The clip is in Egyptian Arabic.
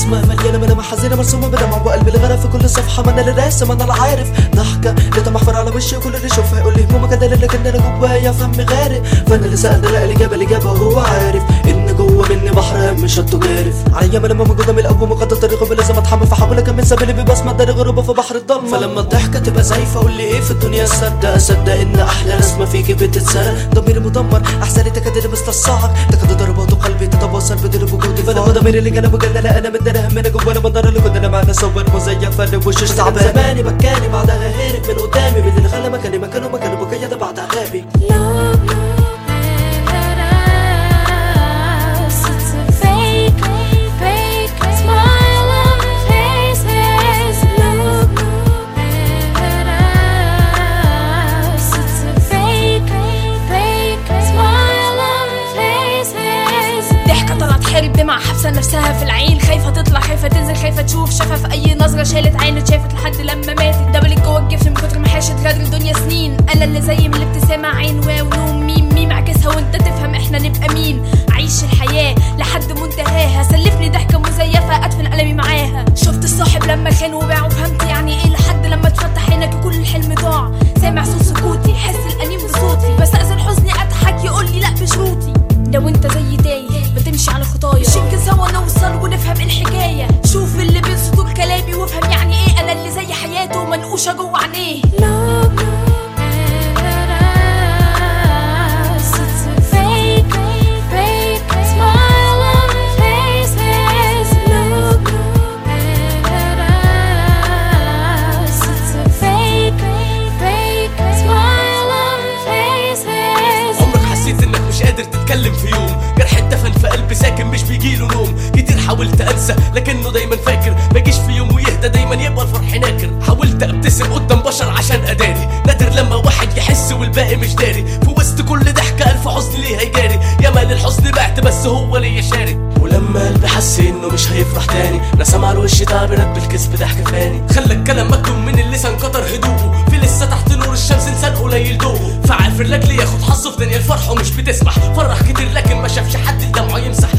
بسمة مليانة ملامح حزينة مرسومة بدمع وقلبي اللي غرق في كل صفحة ما انا اللي راسم انا اللي عارف ضحكة لقيتها محفرة على وشي وكل اللي يشوفها يقول لي همومك دليل لكن انا جوايا فمي غارق فانا اللي سأل لقى الإجابة الإجابة وهو عارف إن جوا مني بحر مش هتجارف عليا ملامة موجودة من الأول مقدر طريقه لازم أتحمل فحاول أكمل سبيلي ببسمة داري غروبة في بحر الضلمة فلما الضحكة تبقى زايفة قول لي إيه في الدنيا أصدق أصدق إن أحلى رسمة فيكي بتتسرق ضميري مدمر أحسن تكاد مستصعق تكاد ضربات قلبي تتواصل بدون وجودي فلما ضميري اللي جنبه قال لا أنا من أنا همنا جوا أنا بنظر اللي كنت أنا معنا صور مزيفة اللي وشش تعبان زماني بكاني بعدها هرب من قدامي من اللي خلى مكاني مكانه مكانه بكيا ده بعد عذابي Love, us. It's a fake, fake smile on faces. Look at us. It's a fake, fake smile on faces. ضحكة طلعت حارب دمع حابسة نفسها في العين خايفة تطلع خايفة تنزل خايفة تشوف شافها في أي نظرة شالت عين اتشافت لحد لما ماتت دبلت جوه الجفن من كتر ما حاشت غدر الدنيا سنين أنا اللي زي من الابتسامة عين واو نوم ميم ميم عكسها وأنت تفهم إحنا نبقى مين عيش الحياة لحد منتهاها سلفني ضحكة مزيفة أدفن ألمي معاها شفت الصاحب لما خان وباع وفهمت يعني إيه لحد لما تفتح عينك وكل الحلم ضاع سامع صوت سكوتي حس الأنين بصوتي بستأذن حزني أضحك يقول لي لأ بشروطي لو انت زي تايه بتمشي على خطايا مش يمكن سوا نوصل ونفهم الحكايه شوف اللي بين سطور كلامي وافهم يعني ايه انا اللي زي حياته منقوشه جوه عينيه Look at us. It's a fake, fake smile on faces. Look at us. It's a fake, fake smile on faces. عمرك حسيت انك مش قادر تتكلم في يوم جرح اتدفن في قلب ساكن مش بيجيله نوم كتير حاولت انسى لكنه دايما فاكر ما يجيش في يوم ويهدى دايما يبقى الفرح ناكر حاولت ابتسم قدام بشر عشان اداري نادر لما واحد يحس والباقي مش داري في وسط كل ضحكه الف حزن ليه هيجاري يا مال الحزن بعت بس هو ليا شارك ولما قلبي حس انه مش هيفرح تاني رسم على الوش تعبيرات بالكذب ضحك فاني خلى الكلام مكتوم من اللسان كتر هدوءه في لسه تحت نور الشمس انسان قليل ذوقه فعافر لاجل ياخد حظه في دنيا الفرح ومش بتسمح فرح كتير لكن ما شافش حد دمعه يمسح